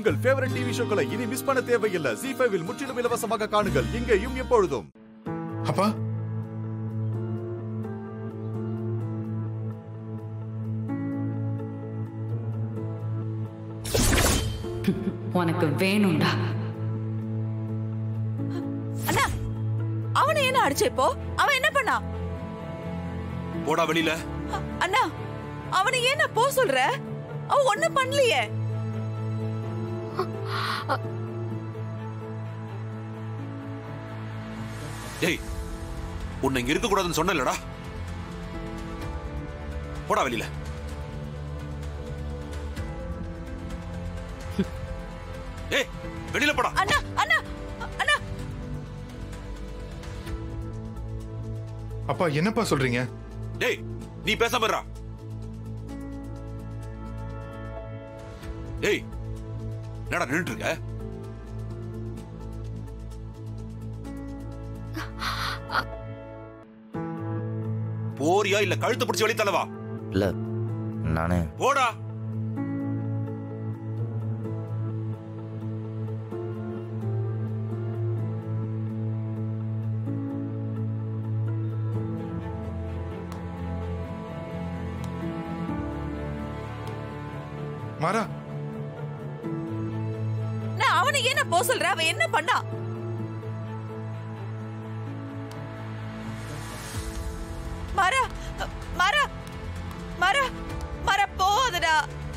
உங்கள் favourite TV ஷோக்களை இனி miss பண்ண தேவையில்லை ஜி ஃபைவில் முற்றிலும் இலவசமாக காணுங்கள் இங்கேயும் எப்பொழுதும் அப்பா உனக்கு வேணும்டா அண்ணா அவனை என்ன அடிச்ச இப்போ அவன் என்ன பண்ணா போடா வெளியில அ- அண்ணா அவனை ஏன் போ சொல்ற அவன் ஒண்ணும் பண்ணலையே டேய் உன்னை இங்க இருக்க கூடாதுன்னு சொன்னலடா போடா வெளியில ஏய் வெளியில போடா அண்ணா அண்ணா அ- அண்ணா அப்பா என்னப்பா சொல்றீங்க டேய் நீ பேசாம இருடா டேய் என்னடா நின்னுட்டு இருக்க போறியா இல்ல கழுத்து பிடிச்சி வெளிய தள்ளவா இல்ல நானே போடா மாறா நான் அவனை ஏன் போ சொல்ற அவன் என்ன பண்ணா மரா மரா மரா மர போதுடா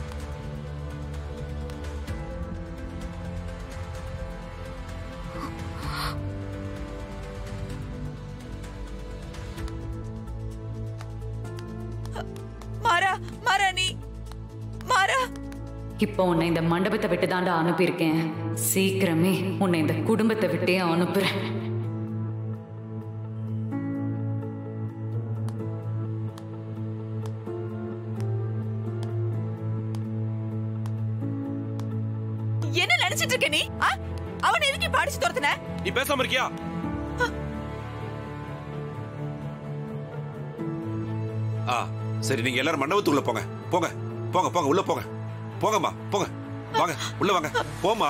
மரா மரா நீ மரா இப்போ உன்னை இந்த மண்டபத்தை விட்டு தாண்டா அனுப்பியிருக்கேன் சீக்கிரமே உன்னை இந்த குடும்பத்தை விட்டே அனுப்புறேன் என்ன நினைச்சிட்டு இருக்க நீ ஆ? அவனை எதுக்கு இப்ப அடிச்சு துரத்துன நீ பேசாம இருக்கியா ஆ சரி நீங்க எல்லாரும் மண்டபத்துக்குள்ள போங்க போங்க போங்க போங்க உள்ள போங்க போங்கம்மா போங்க வாங்க உள்ள வாங்க போமா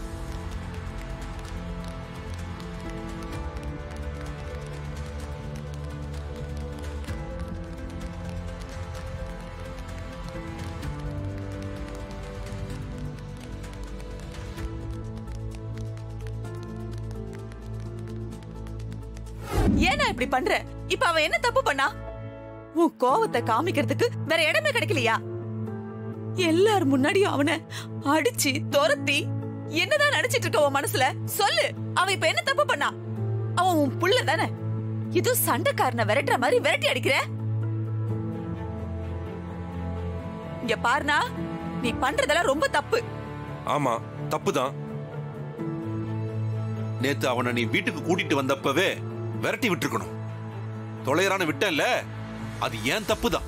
ஏன் நான் இப்படி பண்ற இப்ப அவன் என்ன தப்பு பண்ணா உன் கோவத்தை காமிக்கிறதுக்கு வேற இடமே கிடைக்கலையா எல்லார் முன்னாடியும் அவனை அடிச்சு துரத்தி என்னதான் நினைச்சிட்டு இருக்க உன் மனசுல சொல்லு அவன் இப்ப என்ன தப்பு பண்ணா அவன் உன் புள்ள தானே இது சண்டைக்காரனை விரட்டுற மாதிரி விரட்டி அடிக்கிற இங்க பாருனா நீ பண்றதெல்லாம் ரொம்ப தப்பு ஆமா தப்புதான் நேத்து அவனை நீ வீட்டுக்கு கூட்டிட்டு வந்தப்பவே விரட்டி விட்டுருக்கணும் தொலைறான விட்டல்ல அது ஏன் தப்புதான்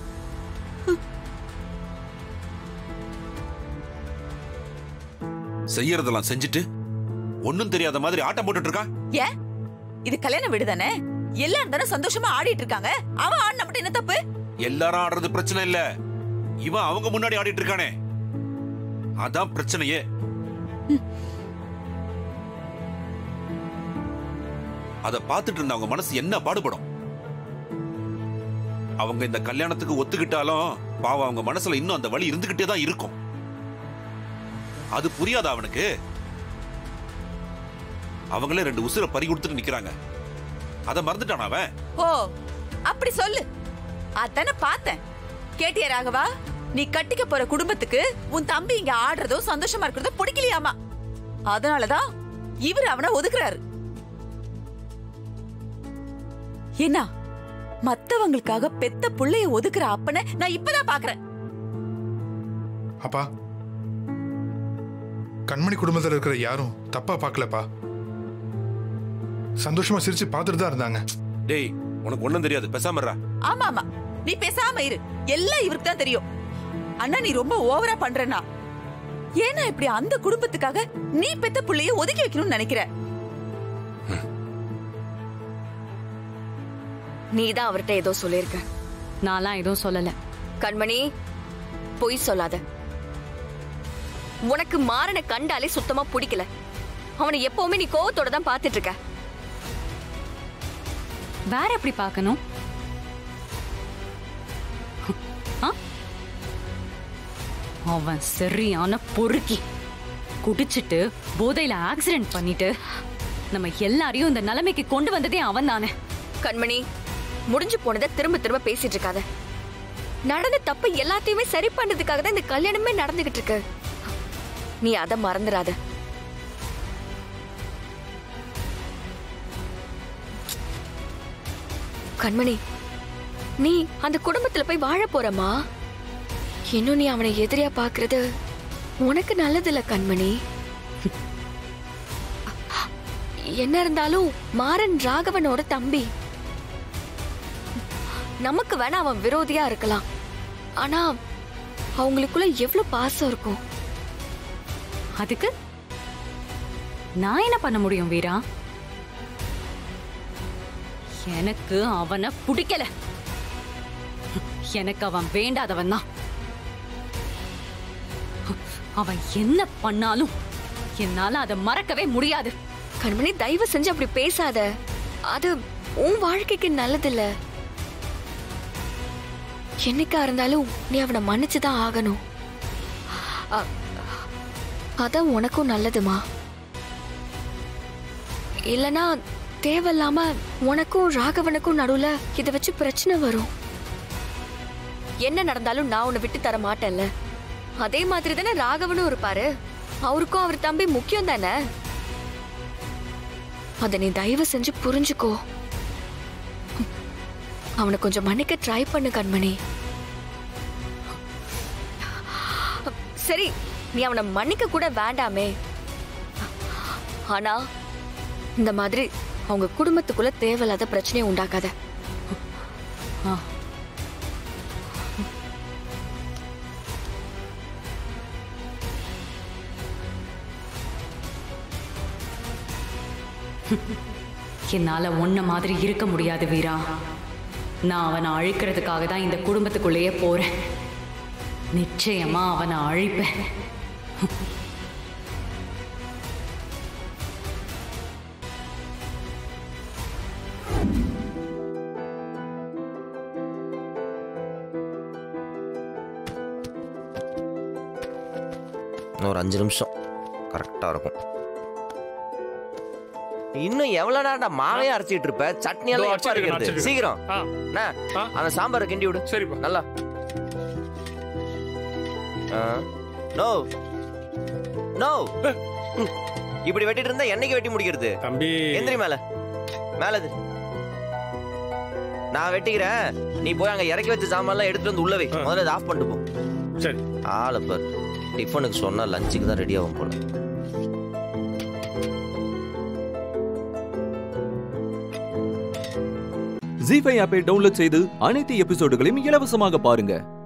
செய்யறதெல்லாம் செஞ்சுட்டு ஒண்ணும் தெரியாத மாதிரி ஆட்டம் போட்டுட்டு இருக்கா ஏன் இது கல்யாண வீடு தானே எல்லாரும் தானே சந்தோஷமா ஆடிட்டு இருக்காங்க அவன் ஆடின மட்டும் என்ன தப்பு எல்லாரும் ஆடுறது பிரச்சனை இல்ல இவன் அவங்க முன்னாடி ஆடிட்டு இருக்கானே அதான் பிரச்சனையே அத பார்த்துட்டு இருந்த அவங்க மனசு என்ன பாடுபடும் அவங்க இந்த கல்யாணத்துக்கு ஒத்துக்கிட்டாலும் பாவம் அவங்க மனசுல இன்னும் அந்த வலி இருந்துகிட்டே தான் இருக்கும் அது புரியாத அவனுக்கு அவங்களே ரெண்டு உசுர பறி கொடுத்துட்டு நிக்கிறாங்க அத மறந்துட்டான் அவன் ஓ அப்படி சொல்லு அதானே பார்த்தேன் கேட்டியா ராகவா நீ கட்டிக்க போற குடும்பத்துக்கு உன் தம்பி இங்க ஆடுறதோ சந்தோஷமா இருக்கிறதோ பிடிக்கலையாமா அதனாலதான் இவர் அவனை ஒதுக்குறாரு என்ன மத்தவங்களுக்காக பெத்த புள்ளைய ஒதுக்குற அப்பனை நான் இப்பதான் பாக்குறேன் அப்பா கண்மணி குடும்பத்தில் இருக்கிற யாரும் தப்பா பார்க்கலப்பா சந்தோஷமா சிரிச்சு பார்த்துட்டு தான் இருந்தாங்க டேய் உனக்கு ஒண்ணும் தெரியாது பேசாம இருடா. ஆமா ஆமா நீ பேசாம இரு எல்லாம் இவருக்கு தான் தெரியும் அண்ணா நீ ரொம்ப ஓவரா பண்றனா ஏன்னா இப்படி அந்த குடும்பத்துக்காக நீ பெத்த புள்ளைய ஒதுக்கி வைக்கணும்னு நினைக்கிற நீ தான் அவர்கிட்ட ஏதோ சொல்லியிருக்க நான்லாம் எதுவும் சொல்லல கண்மணி பொய் சொல்லாத உனக்கு மாறனை கண்டாலே சுத்தமா பிடிக்கல அவனை எப்பவுமே நீ கோவத்தோட தான் பாத்துட்டு இருக்க வேற எப்படி பார்க்கணும் ஆ? அவன் சரியான பொறுக்கி குடிச்சிட்டு போதையில ஆக்சிடென்ட் பண்ணிட்டு நம்ம எல்லாரையும் இந்த நிலைமைக்கு கொண்டு வந்ததே அவன் தானே கண்மணி முடிஞ்சு போனதை திரும்ப திரும்ப பேசிட்டு இருக்காத நடந்த தப்பு எல்லாத்தையுமே சரி பண்றதுக்காக தான் இந்த கல்யாணமே நடந்துகிட்டு இருக்கு நீ அதை மறந்துடாத கண்மணி நீ அந்த குடும்பத்துல போய் வாழ போறமா இன்னும் நீ அவனை எதிரியா பாக்குறது உனக்கு நல்லதில்ல கண்மணி என்ன இருந்தாலும் மாறன் ராகவனோட தம்பி நமக்கு வேணா அவன் விரோதியா இருக்கலாம் ஆனா அவங்களுக்குள்ள எவ்வளவு பாசம் இருக்கும் அதுக்கு நான் என்ன பண்ண முடியும் வீரா எனக்கு அவனை பிடிக்கல எனக்கு அவன் வேண்டாதவன் தான் அவன் என்ன பண்ணாலும் என்னால அதை மறக்கவே முடியாது கண்மணி தயவு செஞ்சு அப்படி பேசாத அது உன் வாழ்க்கைக்கு நல்லதில்ல என்னைக்கா இருந்தாலும் நீ அவனை மன்னிச்சுதான் ஆகணும் அ- அதான் உனக்கும் நல்லதுமா இல்லனா தேவையில்லாம உனக்கும் ராகவனுக்கும் நடுவுல இத வச்சு பிரச்சனை வரும் என்ன நடந்தாலும் நான் உன்னை விட்டு தர மாட்டேன்ல அதே மாதிரி தானே ராகவனும் இருப்பாரு அவருக்கும் அவர் தம்பி முக்கியம் தானே அத நீ தயவு செஞ்சு புரிஞ்சுக்கோ அவனை கொஞ்சம் மன்னிக்க ட்ரை பண்ணு கண்மணி சரி நீ அவனை மன்னிக்க கூட வேண்டாமே ஆனா இந்த மாதிரி அவங்க குடும்பத்துக்குள்ள தேவையில்லாத பிரச்சனையை உண்டாக்காத ஆ. என்னால உன்ன மாதிரி இருக்க முடியாது வீரா நான் அவனை அழிக்கிறதுக்காக தான் இந்த குடும்பத்துக்குள்ளேயே போறேன் நிச்சயமா அவனை அழிப்பேன் இன்னும் ஒரு அஞ்சு நிமிஷம் கரெக்டாக இருக்கும் இன்னும் எவ்வளவு நேரம்டா மாவையே அரைச்சிட்டு இருப்ப சட்னி எல்லாம் இதோ எப்ப அரைச்சிட்டு அரைக்கிறது இருக்கேன், சீக்கிரம் ஆ. அண்ணா, ஆ. அந்த சாம்பாரை கிண்டி விடு சரிப்பா நல்லா ஆ. நோ நோ ம். இப்படி வெட்டிட்டு இருந்தா என்னைக்கு வெட்டி முடிக்கிறது தம்பி எந்திரி மேல மேல இது. நான் வெட்டிக்கிறேன் நீ போய் அங்க இறக்கி வச்ச சாமான்லாம் எடுத்துட்டு வந்து உள்ள வை ஆ. முதல்ல இதை ஆஃப் பண்ணிட்டு போ சரி ஆளை பாரு டிஃபனுக்கு சொன்னா லஞ்சுக்கு தான் ரெடி ஆகும் போல ஜி ஃபைவ் ஆப்பை டவுன்லோட் செய்து அனைத்து எபிசோடுகளையும் இலவசமாக பாருங்க